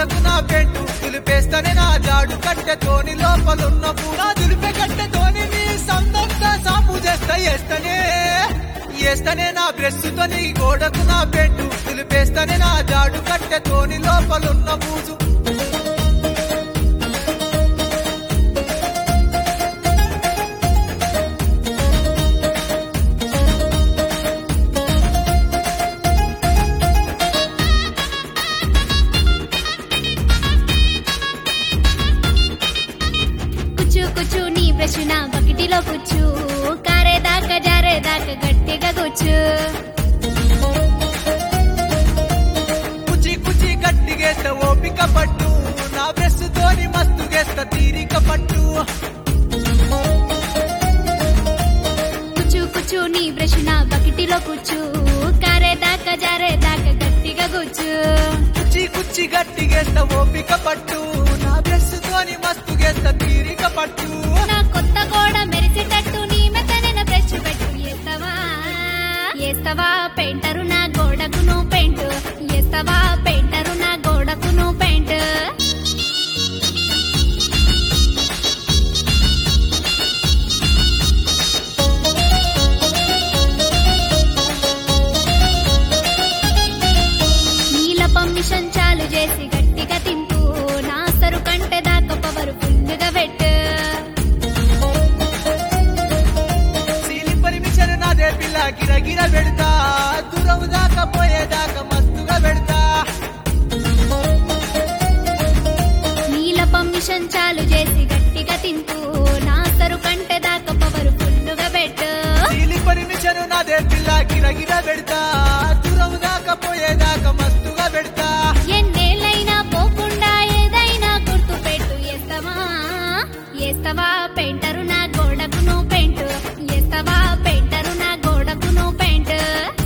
గోడకు నా పెంటు దులిపేస్తనే నా జాడు కట్టెతోని లోపలున్న పూనా దులిపే కట్టెతోని నీ సందంతా సాపు చేస్తా వేస్తనే వేస్తనే నా బ్రెస్సుతో నీ గోడకు నా పెంటు దులిపేస్తనే నా జాడు కట్టెతోని లోపలున్న బూజు కుచ్చు కుచ్చు నీ బ్రష్ నా బకెటిలో కుచ్చు కారేదాకా జారేదాకా గట్టిగా కూర్చు కుచి కుచి గట్టిగేస్త ఓపిక పట్టు నా బ్రెస్సుతోని మస్తు గేస్త తీరిక పట్టు కుచ్చు కుచ్చు నీ బ్రష్ నా బకెటిలో కుచ్చు కారేదాకా జారేదాకా గట్టిగా కూర్చు కుచ్చి కుచ్చి గట్టిగేస్త ఓపిక పట్టు నా బ్రెస్సుతోని మస్తు గేస్త తీరిక పట్టు నా కొత్త గోడ మెరిసేటట్టు నీ మెత్తనైన బ్రష్ పెట్టు ఏస్తావా ఏస్తావా పెయింటరు నా గోడకు నువ్వు పెయింట్ ఏస్తావా పెయింటరు నా గోడకు నువ్వు పెయింట్ నీలపం మిషన్ చాలు చేసి గట్టిగా తింపు నా సరు కంటే దాకా పవర్ ఫుల్గా పెట్టు సీలి పర్మిషన్ నాదే పిల్ల గిరగిర పెడతా దూరం దాకా పోయేదాకా మస్తుగా పెడతా నీలపం మిషన్ చాలు చేసి గట్టిగా తింటూ నా సరు కంటే దాకా పవర్ ఫుల్గా పెట్టు సీలి పర్మిషన్ నాదే పిల్ల గిరగిర పెడతా దూరం దాకా పోయేదాకా మస్తుగా పెడతా ఎన్నేళ్ళైనా పోకుండా ఏదైనా గుర్తు పెట్టు ఎస్తవా ఎస్తవా పెయింటరు నా గోడకు నువ్వు పెయింట్ ఎస్తవా పెయింటరు నా గోడకు నువ్వు పెయింట్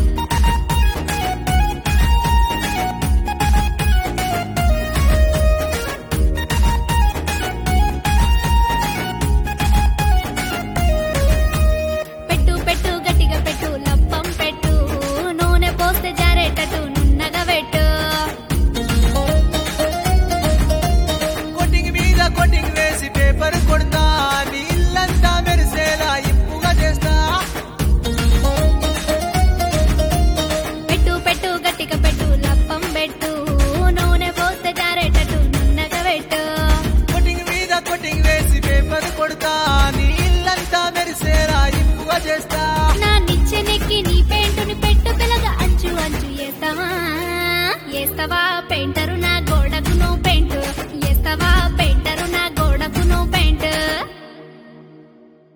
పెట్టు పెట్టు గట్టిగా పెట్టు లప్పం పెట్టు నూనె పోస్తే జారేటట్టు నున్నగా పెట్టు కొట్టింగ్ మీద కొట్టింగ్ వేసి పేపర్ కొడతా నీళ్ళంతా మెరిసేలా ఇంపుగా చేస్తా పెట్టు పెట్టు గట్టిగా పెట్టు లప్పం పెట్టు నూనె పోస్తే జారేటట్టు నున్నగా పెట్టు కొట్టింగ్ మీద కొట్టింగ్ వేసి పేపర్ కొడతా నీళ్ళంతా మెరిసేలా ఇంపుగా చేస్తా నా నిచ్చెనెక్కి నీ పెయింటుని పెట్టు పిల్లగా అంచు అంచు వేస్తావా వేస్తావా పెయింటరు నా